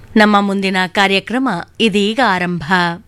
ನಮ್ಮ ಮುಂದಿನ ಕಾರ್ಯಕ್ರಮ ಇದೀಗ ಆರಂಭ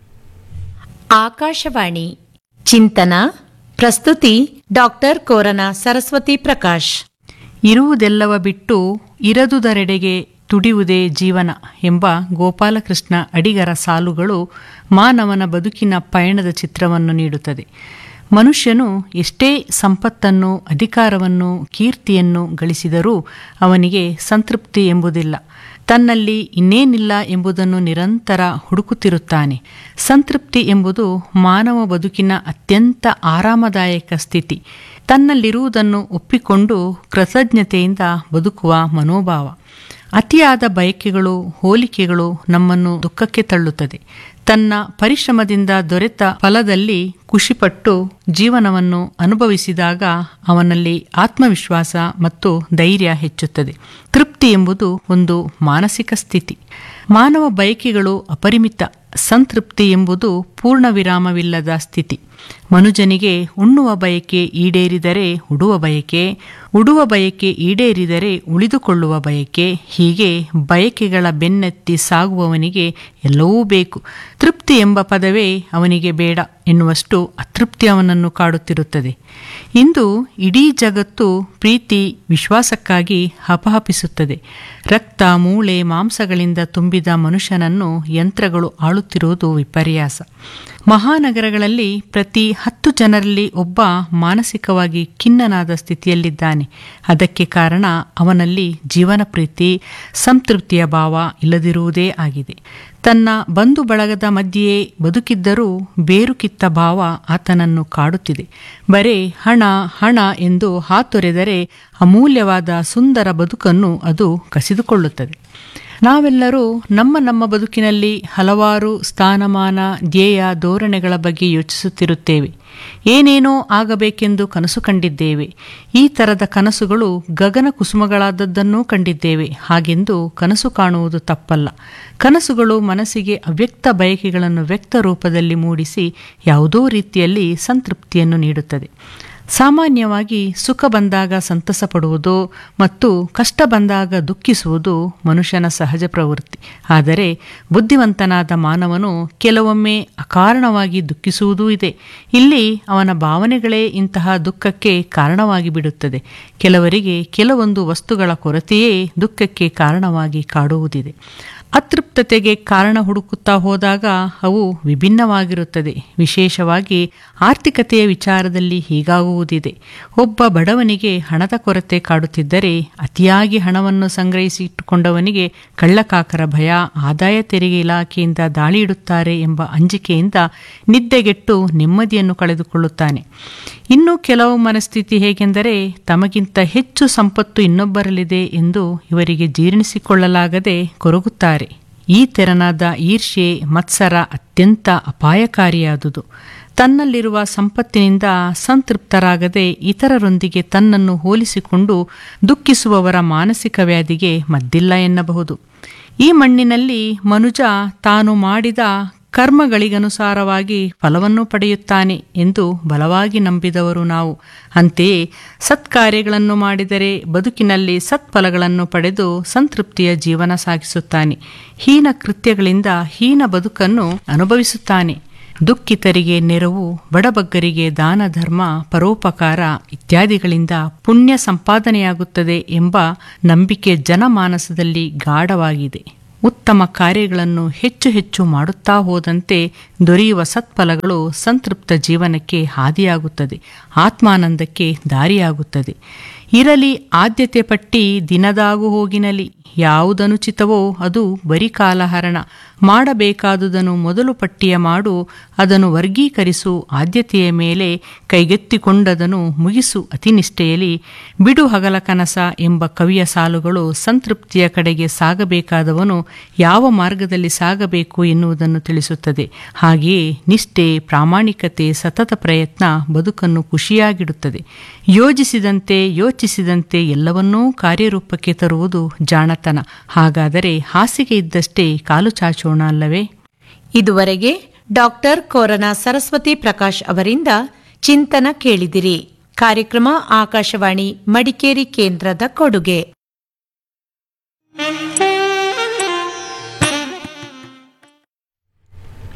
ಆಕಾಶವಾಣಿ ಚಿಂತನ ಪ್ರಸ್ತುತಿ ಡಾಕ್ಟರ್ ಕೋರನ ಸರಸ್ವತಿ ಪ್ರಕಾಶ್ ಇರುವುದೆಲ್ಲವ ಬಿಟ್ಟು ಇರದುದರೆಡೆಗೆ ತುಡಿಯುವುದೇ ಜೀವನ ಎಂಬ ಗೋಪಾಲಕೃಷ್ಣ ಅಡಿಗರ ಸಾಲುಗಳು ಮಾನವನ ಬದುಕಿನ ಪಯಣದ ಚಿತ್ರವನ್ನು ನೀಡುತ್ತದೆ ಮನುಷ್ಯನು ಎಷ್ಟೇ ಸಂಪತ್ತನ್ನು ಅಧಿಕಾರವನ್ನು ಕೀರ್ತಿಯನ್ನು ಗಳಿಸಿದರೂ ಅವನಿಗೆ ಸಂತೃಪ್ತಿ ಎಂಬುದಿಲ್ಲ ತನ್ನಲ್ಲಿ ಇನ್ನೇನಿಲ್ಲ ಎಂಬುದನ್ನು ನಿರಂತರ ಹುಡುಕುತ್ತಿರುತ್ತಾನೆ ಸಂತೃಪ್ತಿ ಎಂಬುದು ಮಾನವ ಬದುಕಿನ ಅತ್ಯಂತ ಆರಾಮದಾಯಕ ಸ್ಥಿತಿ ತನ್ನಲ್ಲಿರುವುದನ್ನು ಒಪ್ಪಿಕೊಂಡು ಕೃತಜ್ಞತೆಯಿಂದ ಬದುಕುವ ಮನೋಭಾವ ಅತಿಯಾದ ಬಯಕೆಗಳು ಹೋಲಿಕೆಗಳು ನಮ್ಮನ್ನು ದುಃಖಕ್ಕೆ ತಳ್ಳುತ್ತದೆ ತನ್ನ ಪರಿಶ್ರಮದಿಂದ ದೊರೆತ ಫಲದಲ್ಲಿ ಖುಷಿಪಟ್ಟು ಜೀವನವನ್ನು ಅನುಭವಿಸಿದಾಗ ಅವನಲ್ಲಿ ಆತ್ಮವಿಶ್ವಾಸ ಮತ್ತು ಧೈರ್ಯ ಹೆಚ್ಚುತ್ತದೆ ತೃಪ್ತಿ ಎಂಬುದು ಒಂದು ಮಾನಸಿಕ ಸ್ಥಿತಿ ಮಾನವ ಬಯಕೆಗಳು ಅಪರಿಮಿತ ಸಂತೃಪ್ತಿ ಎಂಬುದು ಪೂರ್ಣ ವಿರಾಮವಿಲ್ಲದ ಸ್ಥಿತಿ ಮನುಜನಿಗೆ ಉಣ್ಣುವ ಬಯಕೆ ಈಡೇರಿದರೆ ಉಡುವ ಬಯಕೆ ಉಡುವ ಬಯಕೆ ಈಡೇರಿದರೆ ಉಳಿದುಕೊಳ್ಳುವ ಬಯಕೆ ಹೀಗೆ ಬಯಕೆಗಳ ಬೆನ್ನತ್ತಿ ಸಾಗುವವನಿಗೆ ಎಲ್ಲವೂ ಬೇಕು ತೃಪ್ತಿ ಎಂಬ ಪದವೇ ಅವನಿಗೆ ಬೇಡ ಎನ್ನುವಷ್ಟು ಅತೃಪ್ತಿ ಅವನನ್ನು ಕಾಡುತ್ತಿರುತ್ತದೆ ಇಂದು ಇಡೀ ಜಗತ್ತು ಪ್ರೀತಿ ವಿಶ್ವಾಸಕ್ಕಾಗಿ ಹಪಹಪಿಸುತ್ತದೆ ರಕ್ತ ಮೂಳೆ ಮಾಂಸಗಳಿಂದ ತುಂಬಿದ ಮನುಷ್ಯನನ್ನು ಯಂತ್ರಗಳು ಆಳುತ್ತಿರುವುದು ವಿಪರ್ಯಾಸ ಮಹಾನಗರಗಳಲ್ಲಿ ಪ್ರತಿ ಹತ್ತು ಜನರಲ್ಲಿ ಒಬ್ಬ ಮಾನಸಿಕವಾಗಿ ಖಿನ್ನನಾದ ಸ್ಥಿತಿಯಲ್ಲಿದ್ದಾನೆ ಅದಕ್ಕೆ ಕಾರಣ ಅವನಲ್ಲಿ ಜೀವನ ಪ್ರೀತಿ ಸಂತೃಪ್ತಿಯ ಭಾವ ಇಲ್ಲದಿರುವುದೇ ಆಗಿದೆ ತನ್ನ ಬಂಧು ಬಳಗದ ಮಧ್ಯೆಯೇ ಬದುಕಿದ್ದರೂ ಬೇರು ಕಿತ್ತ ಭಾವ ಆತನನ್ನು ಕಾಡುತ್ತಿದೆ ಬರೇ ಹಣ ಹಣ ಎಂದು ಹಾತೊರೆದರೆ ಅಮೂಲ್ಯವಾದ ಸುಂದರ ಬದುಕನ್ನು ಅದು ಕಸಿದುಕೊಳ್ಳುತ್ತದೆ ನಾವೆಲ್ಲರೂ ನಮ್ಮ ನಮ್ಮ ಬದುಕಿನಲ್ಲಿ ಹಲವಾರು ಸ್ಥಾನಮಾನ ಧ್ಯೇಯ ಧೋರಣೆಗಳ ಬಗ್ಗೆ ಯೋಚಿಸುತ್ತಿರುತ್ತೇವೆ ಏನೇನೋ ಆಗಬೇಕೆಂದು ಕನಸು ಕಂಡಿದ್ದೇವೆ ಈ ಥರದ ಕನಸುಗಳು ಗಗನ ಕುಸುಮಗಳಾದದ್ದನ್ನೂ ಕಂಡಿದ್ದೇವೆ ಹಾಗೆಂದು ಕನಸು ಕಾಣುವುದು ತಪ್ಪಲ್ಲ ಕನಸುಗಳು ಮನಸ್ಸಿಗೆ ಅವ್ಯಕ್ತ ಬಯಕೆಗಳನ್ನು ವ್ಯಕ್ತ ರೂಪದಲ್ಲಿ ಮೂಡಿಸಿ ಯಾವುದೋ ರೀತಿಯಲ್ಲಿ ಸಂತೃಪ್ತಿಯನ್ನು ನೀಡುತ್ತದೆ ಸಾಮಾನ್ಯವಾಗಿ ಸುಖ ಬಂದಾಗ ಸಂತಸ ಪಡುವುದು ಮತ್ತು ಕಷ್ಟ ಬಂದಾಗ ದುಃಖಿಸುವುದು ಮನುಷ್ಯನ ಸಹಜ ಪ್ರವೃತ್ತಿ ಆದರೆ ಬುದ್ಧಿವಂತನಾದ ಮಾನವನು ಕೆಲವೊಮ್ಮೆ ಅಕಾರಣವಾಗಿ ದುಃಖಿಸುವುದೂ ಇದೆ ಇಲ್ಲಿ ಅವನ ಭಾವನೆಗಳೇ ಇಂತಹ ದುಃಖಕ್ಕೆ ಕಾರಣವಾಗಿ ಬಿಡುತ್ತದೆ ಕೆಲವರಿಗೆ ಕೆಲವೊಂದು ವಸ್ತುಗಳ ಕೊರತೆಯೇ ದುಃಖಕ್ಕೆ ಕಾರಣವಾಗಿ ಕಾಡುವುದಿದೆ ಅತೃಪ್ತತೆಗೆ ಕಾರಣ ಹುಡುಕುತ್ತಾ ಹೋದಾಗ ಅವು ವಿಭಿನ್ನವಾಗಿರುತ್ತದೆ ವಿಶೇಷವಾಗಿ ಆರ್ಥಿಕತೆಯ ವಿಚಾರದಲ್ಲಿ ಹೀಗಾಗುವುದಿದೆ ಒಬ್ಬ ಬಡವನಿಗೆ ಹಣದ ಕೊರತೆ ಕಾಡುತ್ತಿದ್ದರೆ ಅತಿಯಾಗಿ ಹಣವನ್ನು ಸಂಗ್ರಹಿಸಿ ಇಟ್ಟುಕೊಂಡವನಿಗೆ ಕಳ್ಳಕಾಕರ ಭಯ ಆದಾಯ ತೆರಿಗೆ ಇಲಾಖೆಯಿಂದ ದಾಳಿ ಇಡುತ್ತಾರೆ ಎಂಬ ಅಂಜಿಕೆಯಿಂದ ನಿದ್ದೆಗೆಟ್ಟು ನೆಮ್ಮದಿಯನ್ನು ಕಳೆದುಕೊಳ್ಳುತ್ತಾನೆ ಇನ್ನು ಕೆಲವು ಮನಸ್ಥಿತಿ ಹೇಗೆಂದರೆ ತಮಗಿಂತ ಹೆಚ್ಚು ಸಂಪತ್ತು ಇನ್ನೊಬ್ಬರಲ್ಲಿದೆ ಎಂದು ಇವರಿಗೆ ಜೀರ್ಣಿಸಿಕೊಳ್ಳಲಾಗದೆ ಕೊರಗುತ್ತಾರೆ ಈ ತೆರನಾದ ಈರ್ಷೆ ಮತ್ಸರ ಅತ್ಯಂತ ಅಪಾಯಕಾರಿಯಾದುದು ತನ್ನಲ್ಲಿರುವ ಸಂಪತ್ತಿನಿಂದ ಸಂತೃಪ್ತರಾಗದೆ ಇತರರೊಂದಿಗೆ ತನ್ನನ್ನು ಹೋಲಿಸಿಕೊಂಡು ದುಃಖಿಸುವವರ ಮಾನಸಿಕ ವ್ಯಾಧಿಗೆ ಮದ್ದಿಲ್ಲ ಎನ್ನಬಹುದು ಈ ಮಣ್ಣಿನಲ್ಲಿ ಮನುಜ ತಾನು ಮಾಡಿದ ಕರ್ಮಗಳಿಗನುಸಾರವಾಗಿ ಫಲವನ್ನು ಪಡೆಯುತ್ತಾನೆ ಎಂದು ಬಲವಾಗಿ ನಂಬಿದವರು ನಾವು ಅಂತೆಯೇ ಸತ್ಕಾರ್ಯಗಳನ್ನು ಮಾಡಿದರೆ ಬದುಕಿನಲ್ಲಿ ಸತ್ಫಲಗಳನ್ನು ಪಡೆದು ಸಂತೃಪ್ತಿಯ ಜೀವನ ಸಾಗಿಸುತ್ತಾನೆ ಹೀನ ಕೃತ್ಯಗಳಿಂದ ಹೀನ ಬದುಕನ್ನು ಅನುಭವಿಸುತ್ತಾನೆ ದುಃಖಿತರಿಗೆ ನೆರವು ಬಡಬಗ್ಗರಿಗೆ ದಾನ ಧರ್ಮ ಪರೋಪಕಾರ ಇತ್ಯಾದಿಗಳಿಂದ ಪುಣ್ಯ ಸಂಪಾದನೆಯಾಗುತ್ತದೆ ಎಂಬ ನಂಬಿಕೆ ಜನಮಾನಸದಲ್ಲಿ ಗಾಢವಾಗಿದೆ ಉತ್ತಮ ಕಾರ್ಯಗಳನ್ನು ಹೆಚ್ಚು ಹೆಚ್ಚು ಮಾಡುತ್ತಾ ಹೋದಂತೆ ದೊರೆಯುವ ಸತ್ಫಲಗಳು ಸಂತೃಪ್ತ ಜೀವನಕ್ಕೆ ಹಾದಿಯಾಗುತ್ತದೆ ಆತ್ಮಾನಂದಕ್ಕೆ ದಾರಿಯಾಗುತ್ತದೆ ಇರಲಿ ಆದ್ಯತೆ ಪಟ್ಟಿ ದಿನದಾಗು ಹೋಗಿನಲಿ ಯಾವುದನುಚಿತವೋ ಅದು ಬರಿ ಕಾಲಹರಣ ಮಾಡಬೇಕಾದುದನ್ನು ಮೊದಲು ಪಟ್ಟಿಯ ಮಾಡು ಅದನ್ನು ವರ್ಗೀಕರಿಸು ಆದ್ಯತೆಯ ಮೇಲೆ ಕೈಗೆತ್ತಿಕೊಂಡದನ್ನು ಮುಗಿಸು ಅತಿನಿಷ್ಠೆಯಲ್ಲಿ ಬಿಡು ಹಗಲ ಕನಸ ಎಂಬ ಕವಿಯ ಸಾಲುಗಳು ಸಂತೃಪ್ತಿಯ ಕಡೆಗೆ ಸಾಗಬೇಕಾದವನು ಯಾವ ಮಾರ್ಗದಲ್ಲಿ ಸಾಗಬೇಕು ಎನ್ನುವುದನ್ನು ತಿಳಿಸುತ್ತದೆ ಹಾಗೆಯೇ ನಿಷ್ಠೆ ಪ್ರಾಮಾಣಿಕತೆ ಸತತ ಪ್ರಯತ್ನ ಬದುಕನ್ನು ಖುಷಿಯಾಗಿಡುತ್ತದೆ ಯೋಜಿಸಿದಂತೆ ಯೋಚಿಸಿದಂತೆ ಎಲ್ಲವನ್ನೂ ಕಾರ್ಯರೂಪಕ್ಕೆ ತರುವುದು ಜಾಣತನ ಹಾಗಾದರೆ ಹಾಸಿಗೆ ಇದ್ದಷ್ಟೇ ಕಾಲು ಚಾಚೋಣ ಅಲ್ಲವೇ ಇದುವರೆಗೆ ಡಾಕ್ಟರ್ ಕೋರನ ಸರಸ್ವತಿ ಪ್ರಕಾಶ್ ಅವರಿಂದ ಚಿಂತನ ಕೇಳಿದಿರಿ ಕಾರ್ಯಕ್ರಮ ಆಕಾಶವಾಣಿ ಮಡಿಕೇರಿ ಕೇಂದ್ರದ ಕೊಡುಗೆ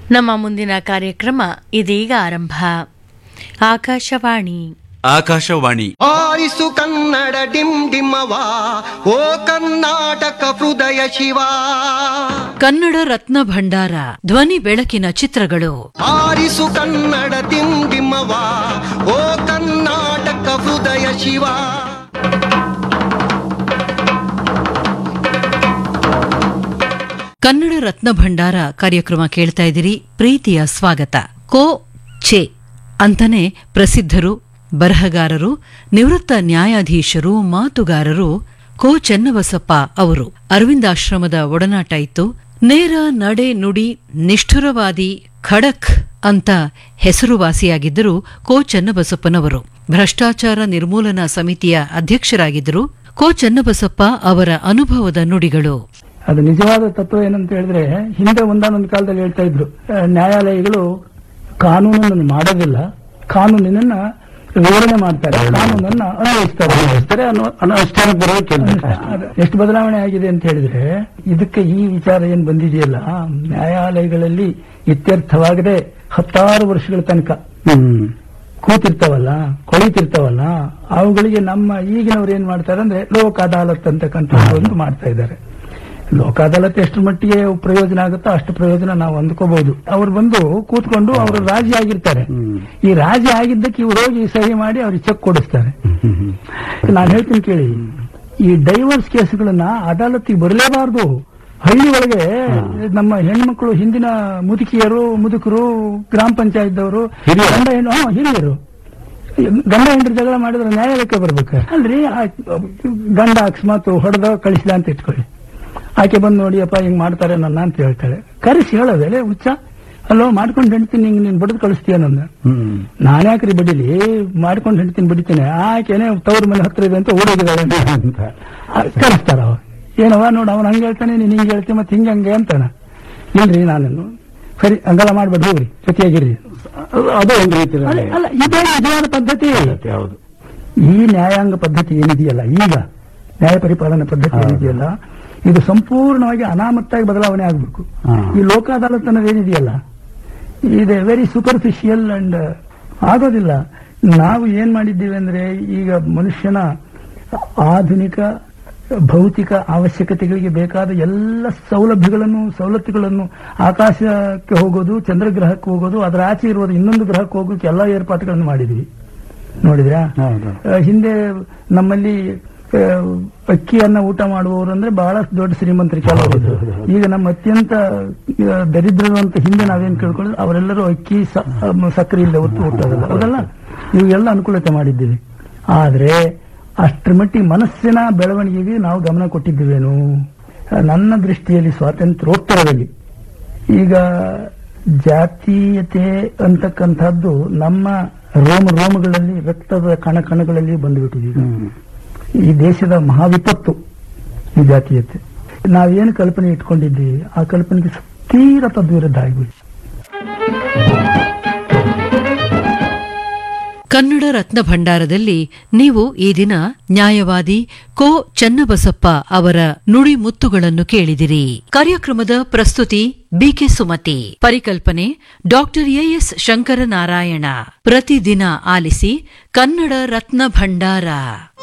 ನಮ್ಮ ಮುಂದಿನ ಕಾರ್ಯಕ್ರಮ ಇದೀಗ ಆರಂಭ ಆಕಾಶವಾಣಿ ಆಕಾಶವಾಣಿ ಆರಿಸು ಕನ್ನಡ ಡಿಮ್ ಡಿಮ್ಮವ ಓ ಕರ್ನಾಟಕ ಹೃದಯ ಶಿವ ಕನ್ನಡ ರತ್ನ ಭಂಡಾರ ಧ್ವನಿ ಬೆಳಕಿನ ಚಿತ್ರಗಳು ಆರಿಸು ಕನ್ನಡ ಡಿಮ್ ಡಿಮ್ಮವ ಓ ಕರ್ನಾಟಕ ಹೃದಯ ಶಿವ ಕನ್ನಡ ರತ್ನ ಭಂಡಾರ ಕಾರ್ಯಕ್ರಮ ಕೇಳ್ತಾ ಇದ್ದೀರಿ ಪ್ರೀತಿಯ ಸ್ವಾಗತ ಕೋ ಚೆ ಅಂತಾನೆ ಪ್ರಸಿದ್ಧರು ಬರಹಗಾರರು ನಿವೃತ್ತ ನ್ಯಾಯಾಧೀಶರು ಮಾತುಗಾರರು ಕೋ ಚೆನ್ನಬಸಪ್ಪ ಅವರು ಅರವಿಂದಾಶ್ರಮದ ಒಡನಾಟ ಇತ್ತು ನೇರ ನಡೆ ನುಡಿ ನಿಷ್ಠುರವಾದಿ ಖಡಕ್ ಅಂತ ಹೆಸರುವಾಸಿಯಾಗಿದ್ದರು ಕೋ ಚೆನ್ನಬಸಪ್ಪನವರು ಭ್ರಷ್ಟಾಚಾರ ನಿರ್ಮೂಲನಾ ಸಮಿತಿಯ ಅಧ್ಯಕ್ಷರಾಗಿದ್ದರು ಕೋ ಚೆನ್ನಬಸಪ್ಪ ಅವರ ಅನುಭವದ ನುಡಿಗಳು ಅದು ನಿಜವಾದ ತತ್ವ ಏನಂತ ಹೇಳಿದ್ರೆ ಹಿಂದೆ ಒಂದಾನೊಂದು ಕಾಲದಲ್ಲಿ ಹೇಳ್ತಾ ಇದ್ರು ಆ, ನ್ಯಾಯಾಲಯಗಳು ಕಾನೂನನ್ನು ಮಾಡೋದಿಲ್ಲ ಕಾನೂನಿನನ್ನ ವಿವರಣೆ ಮಾಡ್ತಾರೆ ಕಾನೂನನ್ನ ಅನ್ವಯಿಸ್ತಾರೆ ಅನುಷ್ಠಾನ ಎಷ್ಟು ಬದಲಾವಣೆ ಆಗಿದೆ ಅಂತ ಹೇಳಿದ್ರೆ ಇದಕ್ಕೆ ಈ ವಿಚಾರ ಏನ್ ಬಂದಿದೆಯಲ್ಲ ನ್ಯಾಯಾಲಯಗಳಲ್ಲಿ ಇತ್ಯರ್ಥವಾಗದೆ ಹತ್ತಾರು ವರ್ಷಗಳ ತನಕ ಕೂತಿರ್ತಾವಲ್ಲ ಕೊಳಿತಿರ್ತಾವಲ್ಲ ಅವುಗಳಿಗೆ ನಮ್ಮ ಈಗಿನವ್ರು ಏನ್ ಮಾಡ್ತಾರೆ ಅಂದ್ರೆ ಲೋಕ ಅದಾಲತ್ ಅಂತಕ್ಕಂಥ ಒಂದು ಮಾಡ್ತಾ ಇದ್ದಾರೆ ಲೋಕ ಅದಾಲತ್ ಎಷ್ಟು ಮಟ್ಟಿಗೆ ಪ್ರಯೋಜನ ಆಗುತ್ತೋ ಅಷ್ಟು ಪ್ರಯೋಜನ ನಾವು ಅಂದ್ಕೋಬಹುದು ಅವ್ರು ಬಂದು ಕೂತ್ಕೊಂಡು ಅವರು ರಾಜಿ ಆಗಿರ್ತಾರೆ ಈ ರಾಜಿ ಆಗಿದ್ದಕ್ಕೆ ಇವ್ರು ಹೋಗಿ ಸಹಿ ಮಾಡಿ ಅವ್ರಿಗೆ ಚೆಕ್ ಕೊಡಿಸ್ತಾರೆ ನಾನು ಹೇಳ್ತೀನಿ ಕೇಳಿ ಈ ಡೈವರ್ಸ್ ಕೇಸ್ಗಳನ್ನ ಅದಾಲತ್ತಿಗೆ ಬರಲೇಬಾರದು ಹಳ್ಳಿ ಒಳಗೆ ನಮ್ಮ ಹೆಣ್ಮಕ್ಳು ಹಿಂದಿನ ಮುದುಕಿಯರು ಮುದುಕರು ಗ್ರಾಮ ಪಂಚಾಯತ್ದವರು ಗಂಡ ಹೆಣ್ಣು ಹಾ, ಹಿರಿಯರು ಗಂಡ ಹೆಂಡ್ರ ಜಗಳ ಮಾಡಿದ್ರೆ ನ್ಯಾಯಾಲಯಕ್ಕೆ ಬರ್ಬೇಕು ಅಲ್ರಿ ಆ ಗಂಡ ಅಕಸ್ಮಾತ್ ಹೊಡೆದ ಕಳಿಸಿದ ಅಂತ ಇಟ್ಕೊಳ್ಳಿ ಆಕೆ ಬಂದು ನೋಡಿಯಪ್ಪ ಹಿಂಗ್ ಮಾಡ್ತಾರೆ ನನ್ನ ಅಂತ ಹೇಳ್ತಾಳೆ ಕರೆಸಿ ಹೇಳೋದೆ ಹುಚ್ಚ ಅಲ್ಲೋ ಮಾಡ್ಕೊಂಡು ಹೆಣ್ತೀನಿ ಹಿಂಗ್ ನೀನ್ ಬಡದ್ ಕಳಿಸ್ತೀಯ ನನ್ನ ನಾನ್ಯಾಕ್ರಿ ಬಡಿಲಿ ಮಾಡ್ಕೊಂಡು ಹೆಣ್ತೀನಿ ಬಡಿತೇನೆ ಆಕೆನೆ ತವ್ರ ಮನೆ ಹತ್ರ ಇದೆ ಅಂತ ಓಡೋಗಿದ್ದಾಳೆ ಅಂತ ಆ, ಕರೆಸ್ತಾರ ಅವ ಏನವ ನೋಡು ಅವನು ಹಂಗೆ ಹೇಳ್ತಾನೆ ನೀನ್ ಹಿಂಗೆ ಹೇಳ್ತೀನಿ ಮತ್ತೆ ಹಿಂಗೆ ಹಂಗೆ ಅಂತಾನ ಇಲ್ರಿ ನಾನು ಸರಿ ಹಂಗೆಲ್ಲ ಮಾಡ್ಬೇಡಿ ಹೋಗ್ರಿ ಜೊತೆಯಾಗಿರಿ ಅದು ಒಂದು ರೀತಿ ಅಲ್ಲ ಇದೇ ನಿಜವಾದ ಪದ್ಧತಿ ಹೌದು ಈ ನ್ಯಾಯಾಂಗ ಪದ್ಧತಿ ಏನಿದೆಯಲ್ಲ ಈಗ ನ್ಯಾಯ ಪರಿಪಾಲನಾ ಪದ್ಧತಿ ಏನಿದೆಯಲ್ಲ ಇದು ಸಂಪೂರ್ಣವಾಗಿ ಅನಾಮತ್ತಾಗಿ ಬದಲಾವಣೆ ಆಗಬೇಕು ಈ ಲೋಕ ಅದಾಲತ್ ಅನ್ನೋದು ಏನಿದೆಯಲ್ಲ ಇದೆ ವೆರಿ ಸೂಪರ್ಫಿಷಿಯಲ್ ಅಂಡ್ ಆಗೋದಿಲ್ಲ ನಾವು ಏನ್ ಮಾಡಿದ್ದೀವಿ ಅಂದ್ರೆ ಈಗ ಮನುಷ್ಯನ ಆಧುನಿಕ ಭೌತಿಕ ಅವಶ್ಯಕತೆಗಳಿಗೆ ಬೇಕಾದ ಎಲ್ಲ ಸೌಲಭ್ಯಗಳನ್ನು ಸವಲತ್ತುಗಳನ್ನು ಆಕಾಶಕ್ಕೆ ಹೋಗೋದು ಚಂದ್ರಗ್ರಹಕ್ಕೆ ಹೋಗೋದು ಅದರ ಆಚೆ ಇರೋದು ಇನ್ನೊಂದು ಗ್ರಹಕ್ಕೆ ಹೋಗೋಕೆ ಎಲ್ಲ ಏರ್ಪಾಟುಗಳನ್ನು ಮಾಡಿದ್ವಿ ನೋಡಿದ್ರಾ ಆ, ಹಿಂದೆ ನಮ್ಮಲ್ಲಿ ಆ, ಅಕ್ಕಿಯನ್ನ ಊಟ ಮಾಡುವವರು ಅಂದ್ರೆ ಬಹಳ ದೊಡ್ಡ ಶ್ರೀಮಂತರು ಕೆಲವರು ಈಗ ನಮ್ಮ ಅತ್ಯಂತ ಆ, ದರಿದ್ರರು ಅಂತ ಹಿಂದೆ ನಾವೇನ್ ಕೇಳ್ಕೊಳ್ಳೋದು ಅವರೆಲ್ಲರೂ ಅಕ್ಕಿ ಸ- ಆ, ಸಕ್ಕರೆ ಇಲ್ಲದೆ ಹೊತ್ತು ಹುಟ್ಟೋದಲ್ಲ ಹೌದಲ್ಲ ಇವೆಲ್ಲ ಅನುಕೂಲತೆ ಮಾಡಿದ್ದೀವಿ ಆದ್ರೆ ಅಷ್ಟರ ಮಟ್ಟಿಗೆ ಮನಸ್ಸಿನ ಬೆಳವಣಿಗೆಗೆ ನಾವು ಗಮನ ಕೊಟ್ಟಿದ್ದೀವೇನು ಆ, ನನ್ನ ದೃಷ್ಟಿಯಲ್ಲಿ ಸ್ವಾತಂತ್ರ್ಯೋತ್ತರದಲ್ಲಿ ಈಗ ಜಾತೀಯತೆ ಅಂತಕ್ಕಂಥದ್ದು ನಮ್ಮ ರೋಮ ರೋಮಗಳಲ್ಲಿ ರಕ್ತದ ಕಣ ಕಣಗಳಲ್ಲಿ ಬಂದುಬಿಟ್ಟಿದೆ ಈಗ. ಈ ದೇಶದ ಮಹಾವಿಪತ್ತು ಈ ಜಾತೀಯತೆ ನಾವೇನು ಕಲ್ಪನೆ ಇಟ್ಕೊಂಡಿದ್ದೀವಿ ಆ ಕಲ್ಪನೆಗೆ ತೀರ ತದ್ವಿರುದ್ಧ ಆಗಿಬಿಟ್ಟು ಕನ್ನಡ ರತ್ನ ಭಂಡಾರದಲ್ಲಿ ನೀವು ಈ ದಿನ ನ್ಯಾಯವಾದಿ ಕೋ ಚನ್ನಬಸಪ್ಪ ಅವರ ನುಡಿ ಮುತ್ತುಗಳನ್ನು ಕೇಳಿದಿರಿ ಕಾರ್ಯಕ್ರಮದ ಪ್ರಸ್ತುತಿ ಬಿಕೆ ಸುಮತಿ ಪರಿಕಲ್ಪನೆ ಡಾಕ್ಟರ್ ಎಎಸ್ ಶಂಕರನಾರಾಯಣ ಪ್ರತಿದಿನ ಆಲಿಸಿ ಕನ್ನಡ ರತ್ನ ಭಂಡಾರ